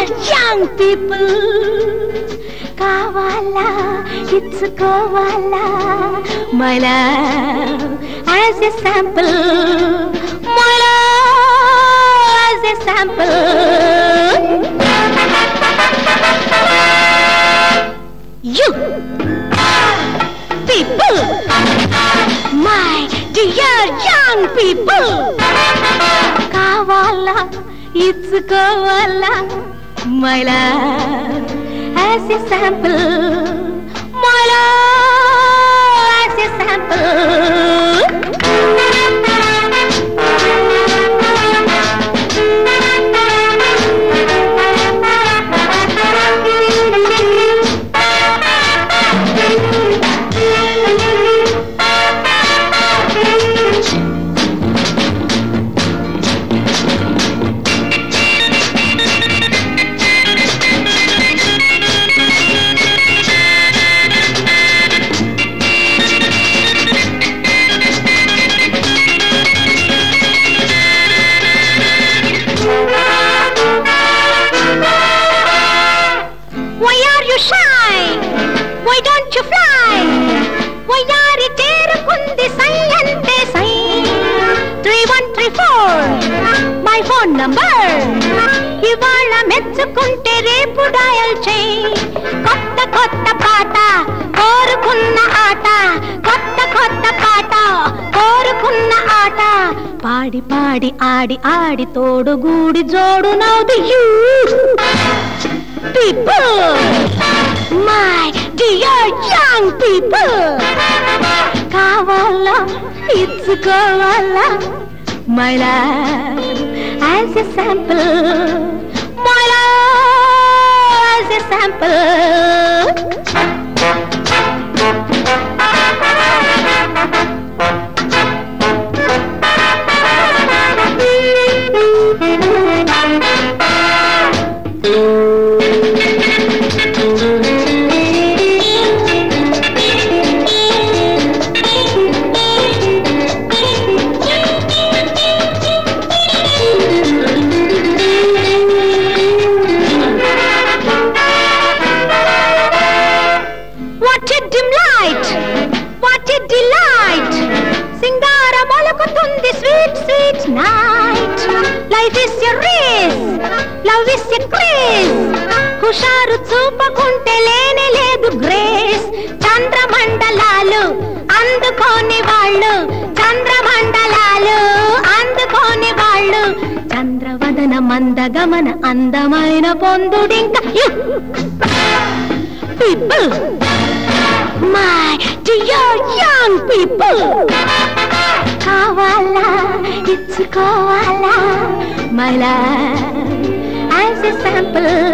Dear young people కావాలా ఇచ్చుకోవాలా my love as a sample my love as a sample you people my dear young people కావాలా ఇచ్చుకోవాలా my love as a sample my love as a sample Why are you shy? Why don't you fly? Why are you చేరుకుంది సై అంటే సై three one three four my phone number ఇవాళ మెచ్చుకుంటే రేపు dial చేయి కొత్త కొత్త పాట కోరుకున్న ఆట కొత్త కొత్త పాట కోరుకున్న ఆట పాడి పాడి ఆడి ఆడి తోడుగూడి జోడు నవ్వు you people, my dear young people. కావాలా ఇచ్చుకోవాలా my love as a sample my love as a sample What a dim light! What a delight! సింగార మొలకుతుంది sweet sweet night life is a race love is a craze హుషారు చూపకుంటే లేనే లేదు grace చంద్రమండలాలు అందుకోని వాళ్ళు చంద్రమండలాలు అందుకోని వాళ్ళు చంద్రవదన మందగమన అందమైన పొందుడింక people my dear young people కావాలా ఇచ్చుకోవాలా my love as a sample